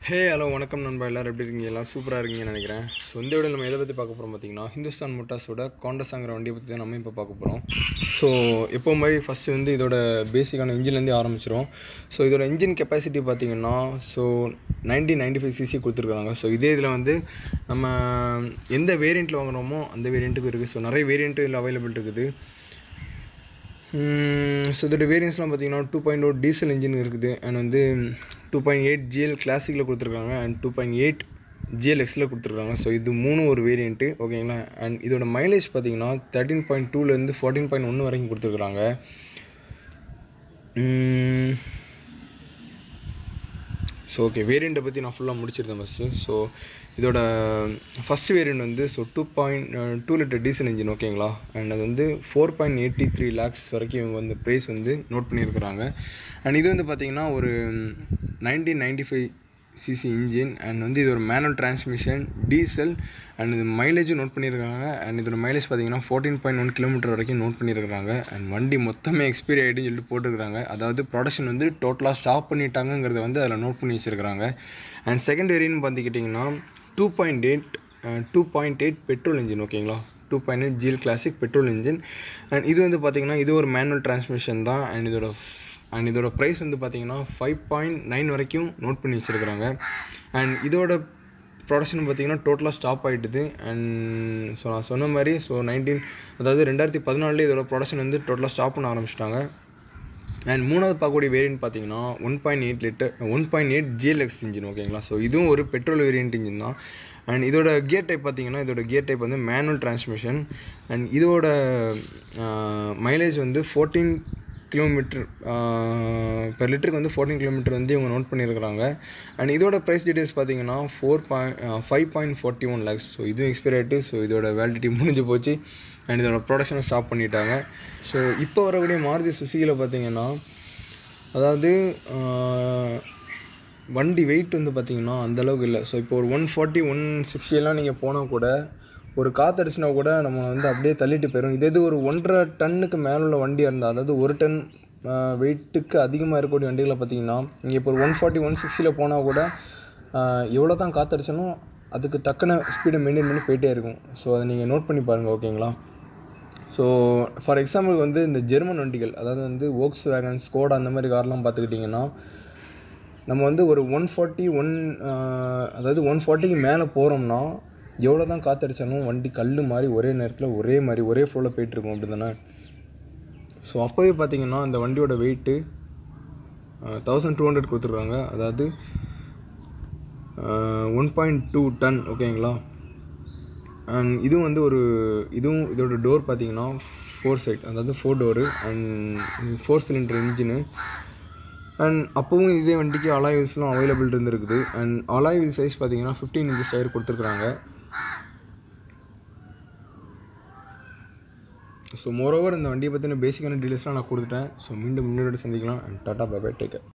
hey hello வணக்கம் நண்பா எல்லோரும் எப்படி இருக்கீங்க எல்லாம் சூப்பராக இருக்கீங்கன்னு நினைக்கிறேன் ஸோ இந்த வீடியோ நம்ம எதை பற்றி பார்க்க போகிறோம் பார்த்தீங்கன்னா ஹிந்துஸ்தான் மோட்டார்ஸோட காண்டஸாங்கிற வண்டியை பற்றி தான் நம்ம இப்போ பார்க்க போகிறோம் ஸோ எப்போ மாதிரி ஃபஸ்ட்டு வந்து இதோட பேசிக்கான இன்ஜின்லேருந்து ஆரம்பிச்சிரும் ஸோ இதோட இன்ஜின் கெப்பாசிட்டி பார்த்தீங்கன்னா so nineteen ninety five CC கொடுத்துருக்காங்க ஸோ இதே இதில் வந்து நம்ம எந்த வேரியண்ட்டில் வாங்குறோமோ அந்த வேரியண்ட்டுக்கு இருக்குது ஸோ நிறைய வேரியண்ட்டு இதில் அவைலபிள் இருக்குது ஸோ இதோட வேரியன்ஸ்லாம் பார்த்தீங்கன்னா two point O diesel engine இருக்குது அண்ட் வந்து டூ பாயிண்ட் எயிட் ஜிஎல் கிளாசிக்கில் கொடுத்துருக்காங்க and two point eight GL எக்ஸில் கொடுத்துருக்காங்க ஸோ இது மூணு ஒரு வேரியண்ட்டு ஓகேங்களா அண்ட் இதோட மைலேஜ் பார்த்தீங்கன்னா தேர்ட்டின் பாயிண்ட் டூலேருந்து ஃபோர்டீன் பாயிண்ட் ஒன்று வரைக்கும் கொடுத்துருக்குறாங்க ஸோ ஓகே வேரியண்ட்டை பற்றி நான் ஃபுல்லாக முடிச்சிருந்தேன் ஃபஸ்ட்டு ஸோ இதோட ஃபஸ்ட் வேரியண்ட் வந்து so two point two litre diesel engine ஓகேங்களா அண்ட் அது வந்து four point eighty three lakhs வரைக்கும் இவங்க வந்து ப்ரைஸ் வந்து நோட் பண்ணியிருக்கிறாங்க அண்ட் இது வந்து பார்த்திங்கன்னா ஒரு nineteen ninety five CC engine and வந்து இது ஒரு மேனுவல் டிரான்ஸ்மிஷன் டீசல் அண்ட் இது மைலேஜும் நோட் பண்ணியிருக்காங்க அண்ட் இதோட மைலேஜ் பார்த்தீங்கன்னா ஃபோர்டீன் பாயிண்ட் ஒன் கிலோமீட்டர் வரைக்கும் நோட் பண்ணியிருக்காங்க அண்ட் வண்டி மொத்தமே எக்ஸ்பைரி ஆகிடுன்னு சொல்லிட்டு போட்டிருக்காங்க அதாவது ப்ரொடக்ஷன் வந்து டோட்டலாக ஸ்டாப் பண்ணிட்டாங்கங்கிறத வந்து அதில் நோட் பண்ணி வச்சுருக்காங்க அண்ட் செகண்ட் வேரியன்ட் பார்த்துக்கிட்டிங்கன்னா two point eight two point eight petrol engine ஓகேங்களா two point eight GL classic petrol engine and இது வந்து பார்த்திங்கன்னா இது ஒரு மேனுவல் டிரான்ஸ்மிஷன் தான் அண்ட் இதோட அண்ட் இதோட ப்ரைஸ் வந்து பார்த்தீங்கன்னா ஃபைவ் பாயிண்ட் நைன் வரைக்கும் நோட் பண்ணி வச்சுருக்குறாங்க அண்ட் இதோட ப்ரொடக்ஷன் பார்த்தீங்கன்னா டோட்டலாக ஸ்டாப் ஆகிட்டுது அண்ட் ஸோ நான் சொன்ன மாதிரி ஸோ நைன்டீன் அதாவது ரெண்டாயிரத்தி பதினாலில் இதோட ப்ரொடக்ஷன் வந்து டோட்டலாக ஸ்டாப் பண்ண ஆரம்பிச்சிட்டாங்க அண்ட் மூணாவது பார்க்கக்கூடிய வேரியன்ட் பார்த்தீங்கன்னா one point eight litre one point eight GLX engine ஓகேங்களா ஸோ இதுவும் ஒரு பெட்ரோல் வேரியன்ட் இன்ஜின் தான் அண்ட் இதோட கியர் டைப் பார்த்தீங்கன்னா இதோட கியர் டைப் வந்து மேனுவல் டிரான்ஸ்மிஷன் அண்ட் இதோட மைலேஜ் வந்து ஃபோர்டீன் கிலோமீட்டர் பெர் லிட்டருக்கு வந்து ஃபோர்டீன் கிலோமீட்டர் வந்து இவங்க நோட் பண்ணியிருக்கிறாங்க அண்ட் இதோட ப்ரைஸ் டீட்டெயில்ஸ் பார்த்தீங்கன்னா four point five point forty one lakhs so இதுவும் எக்ஸ்பைரி ஆகிட்டு ஸோ இதோட வேலிடிட்டி முடிஞ்சு போச்சு அண்ட் இதோட ப்ரொடக்ஷனை ஸ்டாப் பண்ணிட்டாங்க ஸோ இப்போ வரக்கூடிய மாருதி சுசுகியில் பார்த்தீங்கன்னா அதாவது வண்டி வெயிட் வந்து பார்த்திங்கன்னா அந்தளவுக்கு இல்லை ஸோ இப்போ ஒரு ஒன் ஃபார்ட்டி ஒன் சிக்ஸ்டியெல்லாம் நீங்கள் போனால் கூட ஒரு காற்றடிச்சினா கூட நம்ம வந்து அப்படியே தள்ளிட்டு போயிடும் இதே இது ஒரு ஒன்றரை டன்னுக்கு மேலே உள்ள வண்டியாக இருந்தால் அதாவது ஒரு டன் வெயிட்டுக்கு அதிகமாக இருக்கக்கூடிய வண்டிகளை பார்த்தீங்கன்னா நீங்கள் இப்போ ஒரு ஒன் ஃபார்ட்டி ஒன் சிக்ஸ்டியில் போனால் கூட எவ்வளோ தான் காற்றடிச்சாலும் அதுக்கு தக்கன ஸ்பீடை மெயின்டைன் பண்ணி போயிட்டே இருக்கும் ஸோ அதை நீங்கள் நோட் பண்ணி பாருங்கள் ஓகேங்களா ஸோ ஃபார் எக்ஸாம்பிள் வந்து இந்த ஜெர்மன் வண்டிகள் அதாவது வந்து ஓக்ஸ் வேகன் ஸ்கோடா அந்த மாதிரி கார்லாம் பார்த்துக்கிட்டிங்கன்னா நம்ம வந்து ஒரு ஒன் ஃபார்ட்டி ஒன் அதாவது ஒன் ஃபார்ட்டிக்கு மேலே போகிறோம்னா எவ்வளோ தான் காற்றடிச்சாலும் வண்டி கல் மாதிரி ஒரே நேரத்தில் ஒரே மாதிரி ஒரே ஃப்ளோவில் போயிட்டுருக்கும் அப்படி தானே ஸோ அப்போவே பார்த்தீங்கன்னா இந்த வண்டியோட வெயிட்டு தௌசண்ட் டூ ஹண்ட்ரட் கொடுத்துருக்காங்க அதாவது ஒன் பாயிண்ட் டூ டன் ஓகேங்களா அண்ட் இதுவும் வந்து ஒரு இதுவும் இதோட டோர் பார்த்தீங்கன்னா ஃபோர் சைட் அதாவது four door and four cylinder engine and அப்போவும் இதே வண்டிக்கு அலாய் வீல்ஸ்லாம் அவைலபிள் இருந்திருக்குது அண்ட் அலாய் வீல் சைஸ் பார்த்தீங்கன்னா ஃபிஃப்டீன் இன்ச்சஸ் டயர் கொடுத்துருக்குறாங்க ஸோ மோரோவர் இந்த வண்டியை பற்றின பேசிக்கான டீட்டெயில்ஸ்லாம் நான் கொடுத்துட்டேன் ஸோ மீண்டும் முன்னோட சந்திக்கலாம் அண்ட் டாட்டா பாபா டேக்கர்